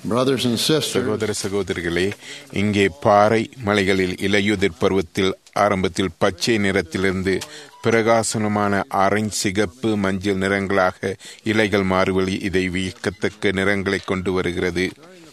Brothers and sisters, சகோதர சகோதரிகளே இங்கே பாறை மலைகளில் இலையுதிர் பருவத்தில் ஆரம்பத்தில் பச்சை நிறத்திலிருந்து பிரகாசனமான ஆரஞ்சு சிகப்பு மஞ்சள் நிறங்களாக இலைகள் மாறுவழி இதை வியக்கத்தக்க நிறங்களை கொண்டு வருகிறது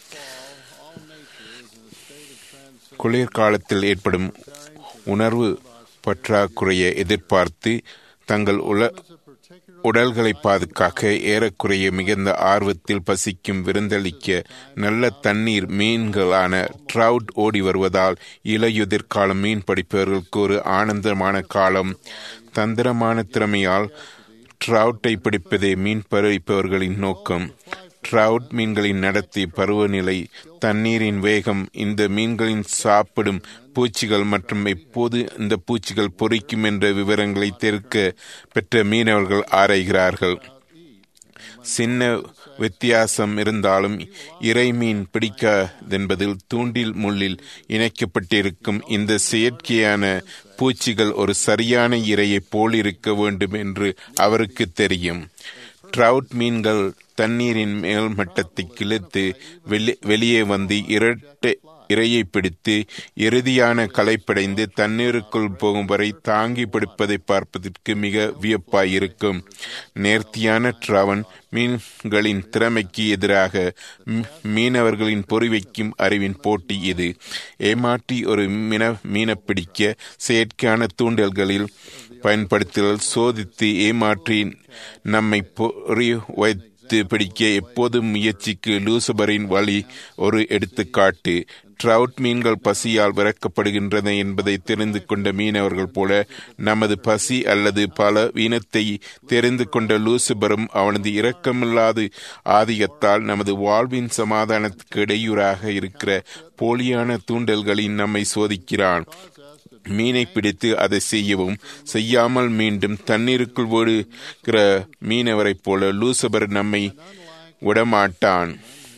குளிர்காலத்தில் ஏற்படும் உணர்வு பற்றாக்குறையை எதிர்பார்த்து தங்கள் உல உடல்களை பாதுகாக்க ஏறக்குறைய மிகுந்த ஆர்வத்தில் பசிக்கும் விருந்தளிக்க நல்ல தண்ணீர் மீன்களான ட்ரவுட் ஓடி வருவதால் இலையுதிர் காலம் மீன் பிடிப்பவர்களுக்கு ஒரு ஆனந்தமான காலம் தந்திரமான திறமையால் ட்ரவுட்டை பிடிப்பதே மீன் பிடிப்பவர்களின் நோக்கம் ட்ரவுட் மீன்களின் நடத்தை பருவநிலை தண்ணீரின் வேகம் இந்த மீன்களின் சாப்பிடும் பூச்சிகள் மற்றும் எப்போது இந்த பூச்சிகள் பொறிக்கும் என்ற விவரங்களை தெரிவிக்க பெற்ற மீனவர்கள் ஆராய்கிறார்கள் சின்ன வித்தியாசம் இருந்தாலும் இறை மீன் பிடிக்காதென்பதில் தூண்டில் முள்ளில் இணைக்கப்பட்டிருக்கும் இந்த செயற்கையான பூச்சிகள் ஒரு சரியான இரையைப் போல் இருக்க வேண்டும் என்று அவருக்கு தெரியும் ட்ரவுட் மீன்கள் தண்ணீரின் மேல் மட்டத்தை கிழித்து வெளியே வந்து இரட்டை இரையை பிடித்து இறுதியான களைப்படைந்து தண்ணீருக்குள் போகும் வரை தாங்கி பிடிப்பதை பார்ப்பதற்கு மிக வியப்பாயிருக்கும் நேர்த்தியான ட்ரவன் மீன்களின் திறமைக்கு எதிராக மீனவர்களின் பொறிவைக்கும் அறிவின் போட்டி இது ஏமாற்றி ஒரு மீன மீன பிடிக்க செயற்கையான தூண்டல்களில் பயன்படுத்துதல் சோதித்து ஏமாற்றி நம்மை பொறி வைத்து பிடிக்க எப்போதும் முயற்சிக்கு லூசபரின் வழி ஒரு எடுத்துக்காட்டு ட்ரவுட் மீன்கள் பசியால் விறக்கப்படுகின்றன என்பதை தெரிந்து கொண்ட மீனவர்கள் போல நமது பசி அல்லது பல வீணத்தை தெரிந்து கொண்ட லூசுபரும் அவனது இரக்கமில்லாத ஆதிக்கத்தால் நமது வாழ்வின் சமாதானத்துக்கு இடையூறாக இருக்கிற போலியான தூண்டல்களில் நம்மை சோதிக்கிறான் மீனை பிடித்து அதை செய்யவும் செய்யாமல் மீண்டும் தண்ணீருக்குள் ஓடுகிற மீனவரைப் போல லூசபர் நம்மை விடமாட்டான்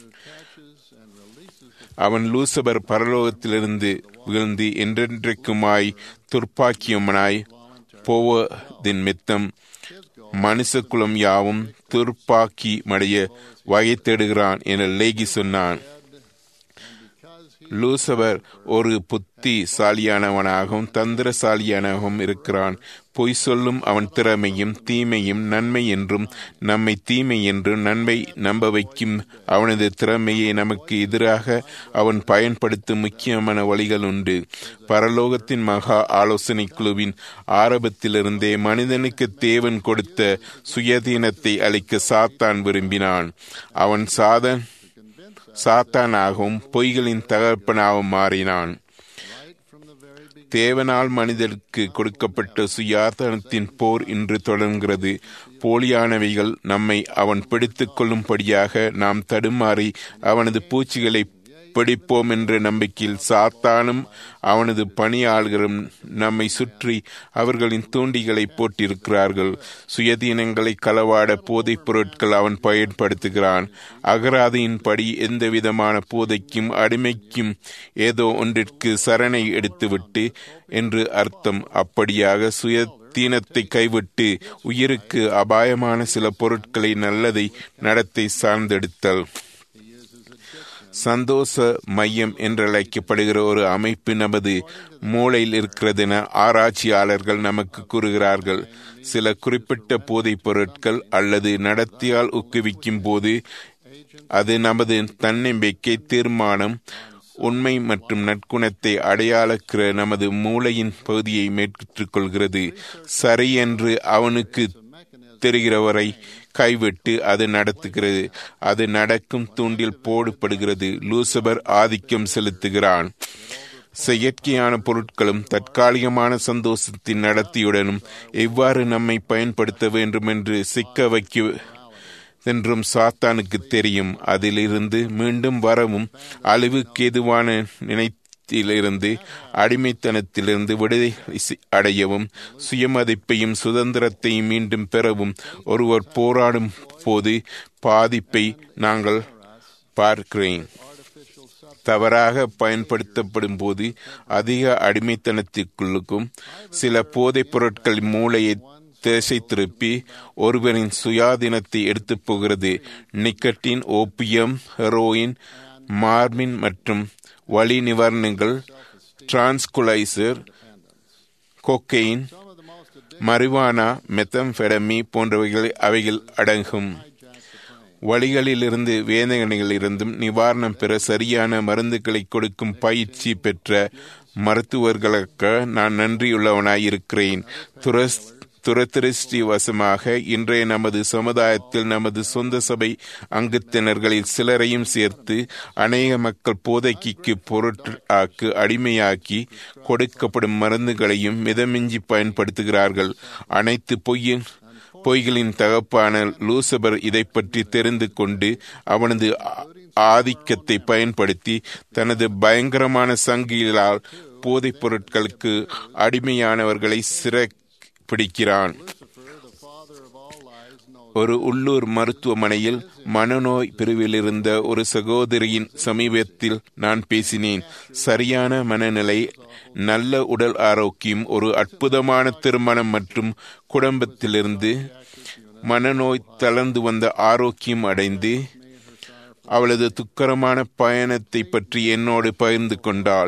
அவன் லூசபர் பரலோகத்திலிருந்து விழுந்து என்றென்றைக்குமாய் துர்ப்பாக்கியமனாய் போவதின் மித்தம் மனுஷகுலம் யாவும் துர்ப்பாக்கி மடைய வகை தேடுகிறான் என லேகி சொன்னான் லூசபர் ஒரு புத்திசாலியானவனாகவும் தந்திரசாலியானவும் இருக்கிறான் பொய் சொல்லும் அவன் திறமையும் தீமையும் நன்மை என்றும் நம்மை தீமை என்றும் நன்மை நம்ப வைக்கும் அவனது திறமையை நமக்கு எதிராக அவன் பயன்படுத்தும் முக்கியமான வழிகள் உண்டு பரலோகத்தின் மகா ஆலோசனை குழுவின் ஆரம்பத்திலிருந்தே மனிதனுக்கு தேவன் கொடுத்த சுயதீனத்தை அளிக்க சாத்தான் விரும்பினான் அவன் சாதன் சாத்தானாகவும் பொய்களின் தகப்பனாகவும் மாறினான் தேவனால் மனிதருக்கு கொடுக்கப்பட்ட சுயாதனத்தின் போர் இன்று தொடர்கிறது போலியானவைகள் நம்மை அவன் பிடித்துக் கொள்ளும்படியாக நாம் தடுமாறி அவனது பூச்சிகளை பிடிப்போம் என்ற நம்பிக்கையில் சாத்தானும் அவனது பணியாளர்களும் நம்மை சுற்றி அவர்களின் தூண்டிகளை போட்டிருக்கிறார்கள் சுயதீனங்களை களவாட போதைப் பொருட்கள் அவன் பயன்படுத்துகிறான் அகராதியின்படி எந்த விதமான போதைக்கும் அடிமைக்கும் ஏதோ ஒன்றிற்கு சரணை எடுத்துவிட்டு என்று அர்த்தம் அப்படியாக சுய தீனத்தை கைவிட்டு உயிருக்கு அபாயமான சில பொருட்களை நல்லதை நடத்தை சார்ந்தெடுத்தல் சந்தோஷ மையம் என்றழைக்கப்படுகிற ஒரு அமைப்பு நமது மூளையில் இருக்கிறதென ஆராய்ச்சியாளர்கள் நமக்கு கூறுகிறார்கள் சில குறிப்பிட்ட போதைப் பொருட்கள் அல்லது நடத்தியால் ஊக்குவிக்கும் போது அது நமது தன்னம்பிக்கை தீர்மானம் உண்மை மற்றும் நற்குணத்தை அடையாளக்கிற நமது மூளையின் பகுதியை மேற்கொள்கிறது சரி என்று அவனுக்கு தெரிகிறவரை கைவிட்டு அது நடத்துகிறது அது நடக்கும் தூண்டில் போடுபடுகிறது லூசபர் ஆதிக்கம் செலுத்துகிறான் செயற்கையான பொருட்களும் தற்காலிகமான சந்தோஷத்தின் நடத்தியுடனும் எவ்வாறு நம்மை பயன்படுத்த வேண்டும் என்று சிக்க வைக்க என்றும் சாத்தானுக்கு தெரியும் அதிலிருந்து மீண்டும் வரவும் அழிவுக்கு எதுவான நினைத்திலிருந்து அடிமைத்தனத்திலிருந்து விடுதலை அடையவும் சுயமதிப்பையும் சுதந்திரத்தையும் மீண்டும் பெறவும் ஒருவர் போராடும் போது பாதிப்பை நாங்கள் பார்க்கிறேன் தவறாக பயன்படுத்தப்படும் போது அதிக அடிமைத்தனத்திற்குள்ளுக்கும் சில போதைப் பொருட்கள் மூளையை திசை திருப்பி ஒருவரின் சுயாதீனத்தை எடுத்துப் போகிறது நிக்கட்டின் ஓப்பியம் ஹெரோயின் மார்பின் மற்றும் வலி நிவாரணங்கள் டிரான்ஸ்குலைசர் கொக்கெயின் மரிவானா மெத்தம்பெடமி போன்றவைகள் அவைகள் அடங்கும் வழிகளிலிருந்து வேதனைகளிலிருந்தும் நிவாரணம் பெற சரியான மருந்துகளை கொடுக்கும் பயிற்சி பெற்ற மருத்துவர்களுக்கு நான் நன்றியுள்ளவனாய் இருக்கிறேன் துரஸ் துரதிருஷ்டிவசமாக இன்றைய நமது சமுதாயத்தில் நமது சொந்த சபை அங்கத்தினர்களில் சிலரையும் சேர்த்து அநேக மக்கள் போதைக்கு பொருட்களாக்கு அடிமையாக்கி கொடுக்கப்படும் மருந்துகளையும் மிதமிஞ்சி பயன்படுத்துகிறார்கள் அனைத்து பொய்யின் பொய்களின் தகப்பான லூசபர் இதை பற்றி தெரிந்து கொண்டு அவனது ஆதிக்கத்தை பயன்படுத்தி தனது பயங்கரமான சங்கிலால் போதைப் பொருட்களுக்கு அடிமையானவர்களை சிற பிடிக்கிறான் ஒரு உள்ளூர் மருத்துவமனையில் மனநோய் பிரிவில் இருந்த ஒரு சகோதரியின் சமீபத்தில் நான் பேசினேன் சரியான மனநிலை நல்ல உடல் ஆரோக்கியம் ஒரு அற்புதமான திருமணம் மற்றும் குடும்பத்திலிருந்து மனநோய் தளர்ந்து வந்த ஆரோக்கியம் அடைந்து அவளது துக்கரமான பயணத்தை பற்றி என்னோடு பகிர்ந்து கொண்டாள்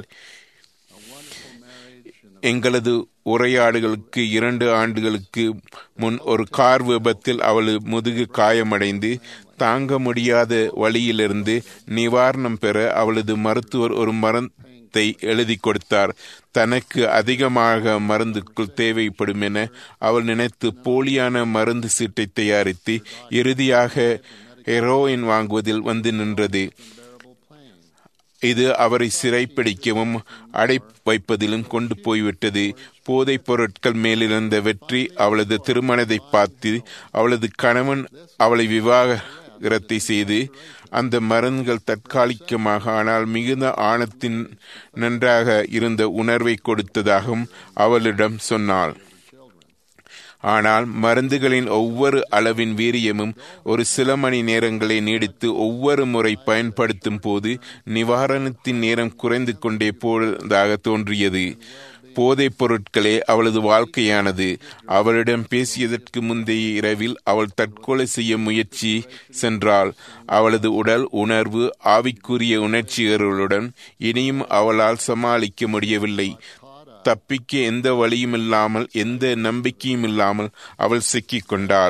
எங்களது உரையாடுகளுக்கு இரண்டு ஆண்டுகளுக்கு முன் ஒரு கார் விபத்தில் அவள் முதுகு காயமடைந்து தாங்க முடியாத வழியிலிருந்து நிவாரணம் பெற அவளது மருத்துவர் ஒரு மருந்தை எழுதி கொடுத்தார் தனக்கு அதிகமாக மருந்துக்குள் தேவைப்படும் என அவள் நினைத்து போலியான மருந்து சீட்டை தயாரித்து இறுதியாக ஹெரோயின் வாங்குவதில் வந்து நின்றது இது அவரை சிறைப்பிடிக்கவும் அடை வைப்பதிலும் கொண்டு போய்விட்டது போதைப் பொருட்கள் மேலிருந்த வெற்றி அவளது திருமணத்தை பார்த்து அவளது கணவன் அவளை விவாகரத்தை செய்து அந்த மருந்துகள் தற்காலிகமாக ஆனால் மிகுந்த ஆணத்தின் நன்றாக இருந்த உணர்வை கொடுத்ததாகவும் அவளிடம் சொன்னாள் ஆனால் மருந்துகளின் ஒவ்வொரு அளவின் வீரியமும் ஒரு சில மணி நேரங்களை நீடித்து ஒவ்வொரு முறை பயன்படுத்தும் போது நிவாரணத்தின் நேரம் குறைந்து கொண்டே போவதாக தோன்றியது போதைப் பொருட்களே அவளது வாழ்க்கையானது அவளிடம் பேசியதற்கு முந்தைய இரவில் அவள் தற்கொலை செய்ய முயற்சி சென்றாள் அவளது உடல் உணர்வு ஆவிக்குரிய உணர்ச்சிகளுடன் இனியும் அவளால் சமாளிக்க முடியவில்லை தப்பிக்க எந்த வழியும் இல்லாமல் எந்த நம்பிக்கையும் இல்லாமல் அவள் சிக்கிக் கொண்டாள்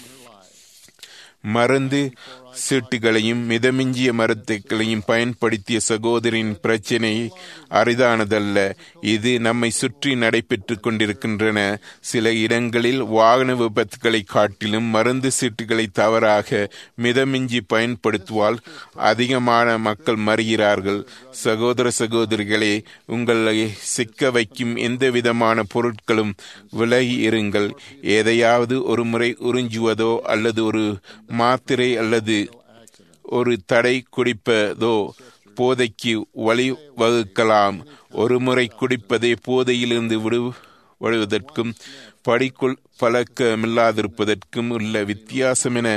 மருந்து சீட்டுகளையும் மிதமிஞ்சிய மருத்துக்களையும் பயன்படுத்திய சகோதரின் பிரச்சினை அரிதானதல்ல இது நம்மை சுற்றி நடைபெற்று கொண்டிருக்கின்றன சில இடங்களில் வாகன விபத்துகளை காட்டிலும் மருந்து சீட்டுகளை தவறாக மிதமிஞ்சி பயன்படுத்துவால் அதிகமான மக்கள் மறுகிறார்கள் சகோதர சகோதரிகளே உங்களை சிக்க வைக்கும் எந்த விதமான பொருட்களும் விலகி இருங்கள் எதையாவது ஒரு முறை உறிஞ்சுவதோ அல்லது ஒரு மாத்திரை அல்லது ஒரு தடை குடிப்பதோ போதைக்கு வழிவகுக்கலாம் ஒரு முறை குடிப்பதே போதையிலிருந்து விடுவதற்கும் படிக்குள் பழக்கமில்லாதிருப்பதற்கும் உள்ள வித்தியாசம் என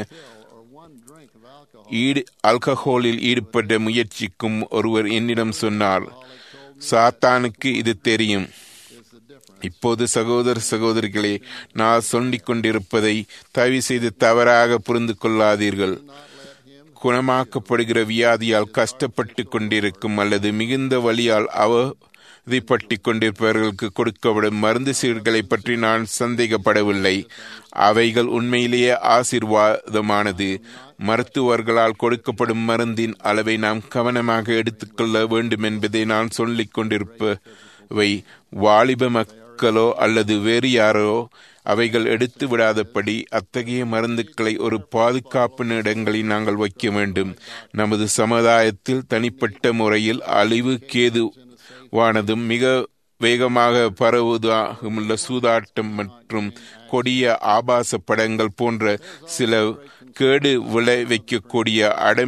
ஈடு அல்கஹோலில் ஈடுபட்ட முயற்சிக்கும் ஒருவர் என்னிடம் சொன்னார் சாத்தானுக்கு இது தெரியும் இப்போது சகோதர சகோதரிகளே நான் சொல்லிக் கொண்டிருப்பதை தயவு செய்து தவறாக புரிந்து கொள்ளாதீர்கள் குணமாக்கப்படுகிற வியாதியால் கஷ்டப்பட்டு கொண்டிருக்கும் அல்லது மிகுந்த வழியால் அவதிப்பட்டு கொண்டிருப்பவர்களுக்கு கொடுக்கப்படும் மருந்து சீர்களை பற்றி நான் சந்தேகப்படவில்லை அவைகள் உண்மையிலேயே ஆசிர்வாதமானது மருத்துவர்களால் கொடுக்கப்படும் மருந்தின் அளவை நாம் கவனமாக எடுத்துக்கொள்ள வேண்டும் என்பதை நான் சொல்லிக் கொண்டிருப்பவை வாலிப மக்களோ அல்லது வேறு யாரோ அவைகள் எடுத்து விடாதபடி அத்தகைய மருந்துக்களை ஒரு பாதுகாப்பு இடங்களில் நாங்கள் வைக்க வேண்டும் நமது சமுதாயத்தில் தனிப்பட்ட முறையில் அழிவு கேதுவானதும் மிக வேகமாக பரவுவதாகமுள்ள சூதாட்டம் மற்றும் கொடிய ஆபாச படங்கள் போன்ற சில கேடு விளைவிக்கக்கூடிய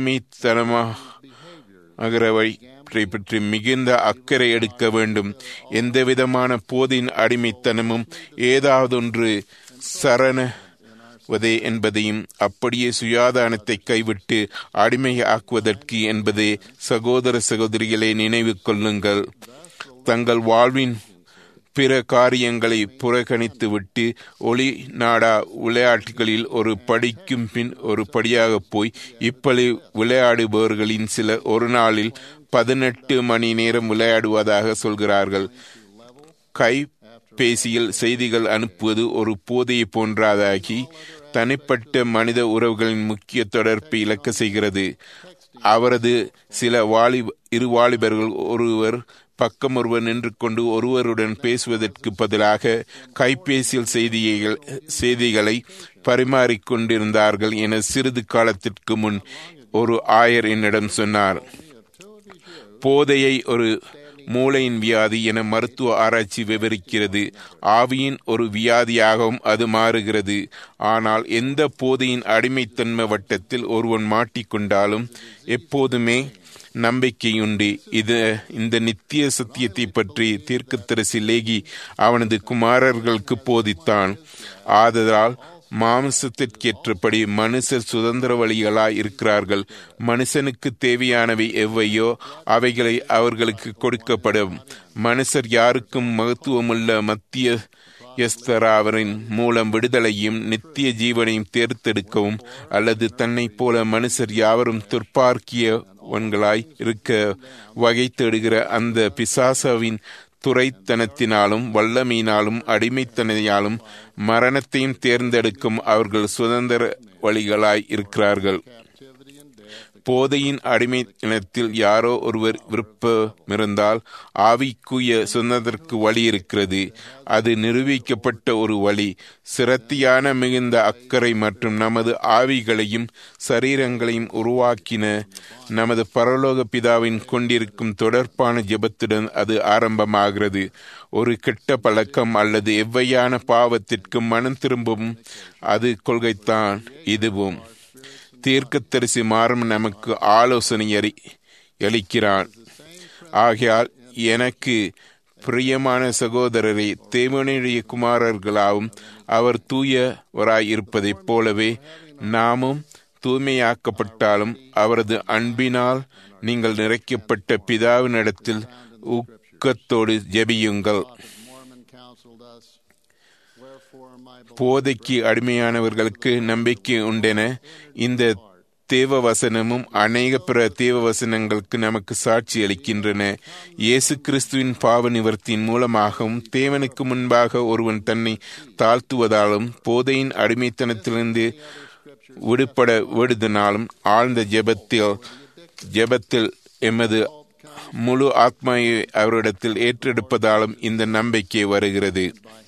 அடிமைத்தனமாகிறவை பற்றி மிகுந்த அக்கறை எடுக்க வேண்டும் எந்த விதமான போதின் அடிமைத்தனமும் ஏதாவதொன்று சரணவதே என்பதையும் அப்படியே சுயாதானத்தை கைவிட்டு அடிமையாக்குவதற்கு என்பதே சகோதர சகோதரிகளை நினைவு கொள்ளுங்கள் தங்கள் வாழ்வின் பிற காரியங்களை புறக்கணித்துவிட்டு ஒளி நாடா விளையாட்டுகளில் ஒரு படிக்கும் பின் ஒரு படியாக போய் இப்படி விளையாடுபவர்களின் சிலர் ஒரு நாளில் பதினெட்டு மணி நேரம் விளையாடுவதாக சொல்கிறார்கள் கைபேசியில் செய்திகள் அனுப்புவது ஒரு போதையை போன்றதாகி தனிப்பட்ட மனித உறவுகளின் முக்கிய தொடர்பை இழக்க செய்கிறது அவரது சில வாலி இரு வாலிபர்கள் ஒருவர் பக்கம் ஒருவர் நின்று கொண்டு ஒருவருடன் பேசுவதற்கு பதிலாக கைபேசியில் செய்திகள் செய்திகளை பரிமாறிக்கொண்டிருந்தார்கள் என சிறிது காலத்திற்கு முன் ஒரு ஆயர் என்னிடம் சொன்னார் போதையை ஒரு மூளையின் வியாதி என மருத்துவ ஆராய்ச்சி விவரிக்கிறது ஆவியின் ஒரு வியாதியாகவும் அது மாறுகிறது ஆனால் எந்த போதையின் அடிமைத்தன்மை வட்டத்தில் ஒருவன் மாட்டிக்கொண்டாலும் எப்போதுமே நம்பிக்கையுண்டு இது இந்த நித்திய சத்தியத்தை பற்றி தீர்க்கத்தரசி லேகி அவனது குமாரர்களுக்கு போதித்தான் ஆதலால் மாம்சத்திற்கேற்றபடி மனுஷர் சுதந்திர வழிகளாய் இருக்கிறார்கள் மனுஷனுக்கு தேவையானவை எவையோ அவைகளை அவர்களுக்கு கொடுக்கப்படும் மனுஷர் யாருக்கும் மகத்துவமுள்ள மத்திய எஸ்தராவரின் மூலம் விடுதலையும் நித்திய ஜீவனையும் தேர்ந்தெடுக்கவும் அல்லது தன்னைப் போல மனுஷர் யாவரும் துர்ப்பார்க்கியவன்களாய் இருக்க வகை தேடுகிற அந்த பிசாசாவின் துறைத்தனத்தினாலும் வல்லமையினாலும் அடிமைத்தனையாலும் மரணத்தையும் தேர்ந்தெடுக்கும் அவர்கள் சுதந்திர வழிகளாய் இருக்கிறார்கள் போதையின் அடிமைத்தனத்தில் யாரோ ஒருவர் விருப்பமிருந்தால் ஆவிக்குரிய சுதந்திரத்திற்கு வழி இருக்கிறது அது நிரூபிக்கப்பட்ட ஒரு வழி சிரத்தியான மிகுந்த அக்கறை மற்றும் நமது ஆவிகளையும் சரீரங்களையும் உருவாக்கின நமது பரலோக பிதாவின் கொண்டிருக்கும் தொடர்பான ஜெபத்துடன் அது ஆரம்பமாகிறது ஒரு கெட்ட பழக்கம் அல்லது எவ்வையான பாவத்திற்கும் மனம் திரும்பவும் அது கொள்கைத்தான் இதுவும் தீர்க்கத்தரிசி மாறும் நமக்கு ஆலோசனை அறி அளிக்கிறான் ஆகையால் எனக்கு பிரியமான சகோதரரை தேவனுடைய குமாரர்களாகவும் அவர் தூயவராய் இருப்பதைப் போலவே நாமும் தூய்மையாக்கப்பட்டாலும் அவரது அன்பினால் நீங்கள் நிறைக்கப்பட்ட பிதாவினிடத்தில் ஊக்கத்தோடு ஜெபியுங்கள் போதைக்கு அடிமையானவர்களுக்கு நம்பிக்கை உண்டென இந்த தேவ வசனமும் அநேக பிற தேவ வசனங்களுக்கு நமக்கு சாட்சி அளிக்கின்றன இயேசு கிறிஸ்துவின் பாவ நிவர்த்தியின் மூலமாகவும் தேவனுக்கு முன்பாக ஒருவன் தன்னை தாழ்த்துவதாலும் போதையின் அடிமைத்தனத்திலிருந்து விடுபட விடுதனாலும் ஆழ்ந்த ஜெபத்தில் ஜெபத்தில் எமது முழு ஆத்மாவை அவரிடத்தில் ஏற்றெடுப்பதாலும் இந்த நம்பிக்கை வருகிறது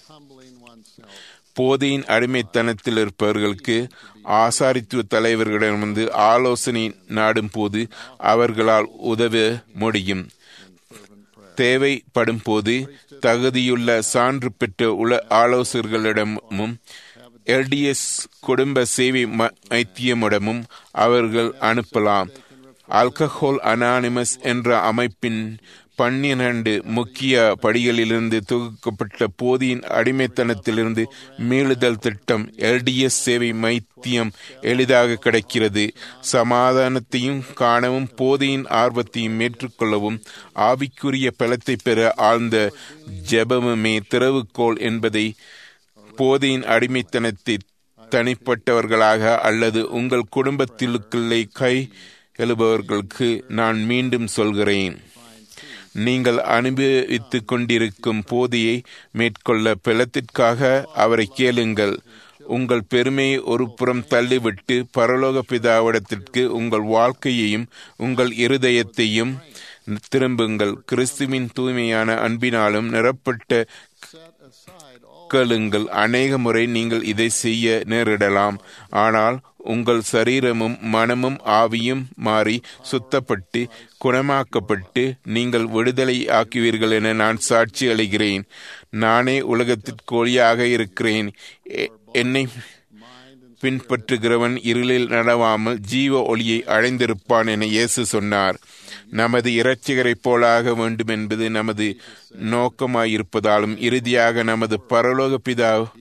போதையின் அடிமைத்தனத்தில் இருப்பவர்களுக்கு ஆசாரித்துவ தலைவர்களிடமிருந்து ஆலோசனை நாடும் போது அவர்களால் உதவ முடியும் தேவைப்படும் போது தகுதியுள்ள சான்று பெற்ற உல ஆலோசகர்களிடமும் எல்டிஎஸ் குடும்ப சேவை மைத்தியமிடமும் அவர்கள் அனுப்பலாம் ஆல்கஹோல் அனானிமஸ் என்ற அமைப்பின் பன்னிரண்டு முக்கிய படிகளிலிருந்து தொகுக்கப்பட்ட போதியின் அடிமைத்தனத்திலிருந்து மீளுதல் திட்டம் எல்டிஎஸ் சேவை மைத்தியம் எளிதாக கிடைக்கிறது சமாதானத்தையும் காணவும் போதியின் ஆர்வத்தையும் ஏற்றுக்கொள்ளவும் ஆவிக்குரிய பலத்தை பெற ஆழ்ந்த ஜெபமுமே திறவுகோல் என்பதை போதியின் அடிமைத்தனத்தை தனிப்பட்டவர்களாக அல்லது உங்கள் குடும்பத்திலுக்குள்ளே கை எழுபவர்களுக்கு நான் மீண்டும் சொல்கிறேன் நீங்கள் அனுபவித்துக் கொண்டிருக்கும் போதியை மேற்கொள்ள பலத்திற்காக அவரை கேளுங்கள் உங்கள் பெருமையை ஒரு புறம் தள்ளிவிட்டு பரலோக பிதாவிடத்திற்கு உங்கள் வாழ்க்கையையும் உங்கள் இருதயத்தையும் திரும்புங்கள் கிறிஸ்துவின் தூய்மையான அன்பினாலும் நிரப்பட்ட கேளுங்கள் அநேக முறை நீங்கள் இதை செய்ய நேரிடலாம் ஆனால் உங்கள் சரீரமும் மனமும் ஆவியும் மாறி சுத்தப்பட்டு குணமாக்கப்பட்டு நீங்கள் விடுதலை ஆக்குவீர்கள் என நான் சாட்சி அளிக்கிறேன் நானே உலகத்திற்கு ஒளியாக இருக்கிறேன் என்னை பின்பற்றுகிறவன் இருளில் நடவாமல் ஜீவ ஒளியை அடைந்திருப்பான் என இயேசு சொன்னார் நமது இரட்சிகரைப் போலாக வேண்டும் என்பது நமது நோக்கமாயிருப்பதாலும் இறுதியாக நமது பரலோக பிதா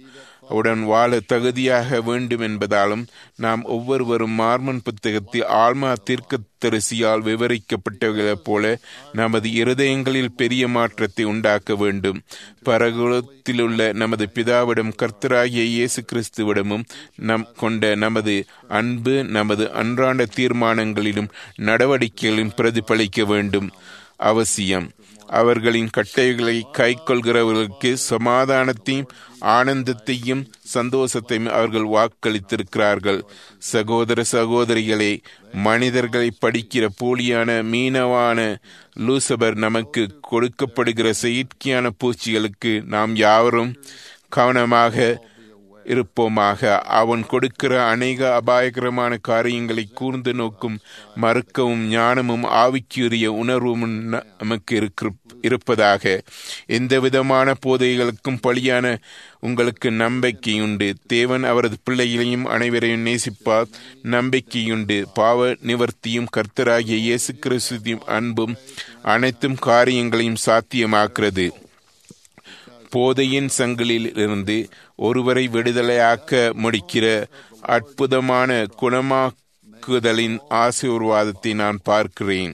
உடன் வாழ தகுதியாக வேண்டும் என்பதாலும் நாம் ஒவ்வொருவரும் மார்மன் புத்தகத்தில் ஆல்மா தீர்க்க தரிசியால் விவரிக்கப்பட்டவர்களைப் போல நமது இருதயங்களில் பெரிய மாற்றத்தை உண்டாக்க வேண்டும் பரகுலத்திலுள்ள நமது பிதாவிடம் கர்த்தராகிய இயேசு கிறிஸ்துவிடமும் நம் கொண்ட நமது அன்பு நமது அன்றாட தீர்மானங்களிலும் நடவடிக்கைகளிலும் பிரதிபலிக்க வேண்டும் அவசியம் அவர்களின் கட்டைகளை கை கொள்கிறவர்களுக்கு சமாதானத்தையும் ஆனந்தத்தையும் சந்தோஷத்தையும் அவர்கள் வாக்களித்திருக்கிறார்கள் சகோதர சகோதரிகளே மனிதர்களை படிக்கிற போலியான மீனவான லூசபர் நமக்கு கொடுக்கப்படுகிற செயற்கையான பூச்சிகளுக்கு நாம் யாவரும் கவனமாக இருப்போமாக அவன் கொடுக்கிற அநேக அபாயகரமான காரியங்களை கூர்ந்து நோக்கும் மறுக்கவும் ஞானமும் ஆவிக்குரிய உணர்வும் நமக்கு இருப்பதாக எந்த விதமான போதைகளுக்கும் பலியான உங்களுக்கு நம்பிக்கையுண்டு தேவன் அவரது பிள்ளைகளையும் அனைவரையும் நேசிப்பார் நம்பிக்கையுண்டு பாவ நிவர்த்தியும் கர்த்தராகிய இயேசு கிறிஸ்துவின் அன்பும் அனைத்தும் காரியங்களையும் சாத்தியமாக்குறது போதையின் சங்கிலில் இருந்து ஒருவரை விடுதலையாக்க முடிக்கிற அற்புதமான குணமாக்குதலின் ஆசீர்வாதத்தை நான் பார்க்கிறேன்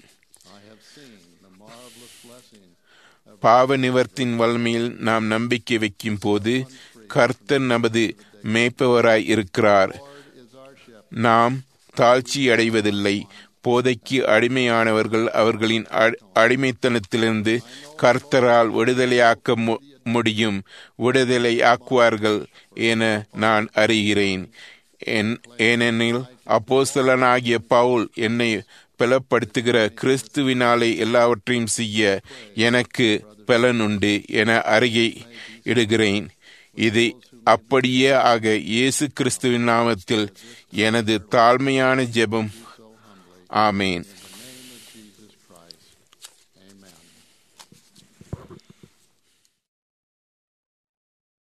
பாவ நிவர்த்தின் வலிமையில் நாம் நம்பிக்கை வைக்கும் போது கர்த்தர் நமது மேய்ப்பவராய் இருக்கிறார் நாம் தாழ்ச்சி அடைவதில்லை போதைக்கு அடிமையானவர்கள் அவர்களின் அடிமைத்தனத்திலிருந்து கர்த்தரால் விடுதலையாக்க முடியும் விடுதலை ஆக்குவார்கள் என நான் அறிகிறேன் ஏனெனில் அப்போஸ்தலனாகிய பவுல் என்னை பலப்படுத்துகிற கிறிஸ்துவினாலே எல்லாவற்றையும் செய்ய எனக்கு பலனுண்டு என அறிகை இடுகிறேன் இது அப்படியே ஆக இயேசு கிறிஸ்துவின் நாமத்தில் எனது தாழ்மையான ஜெபம் ஆமேன்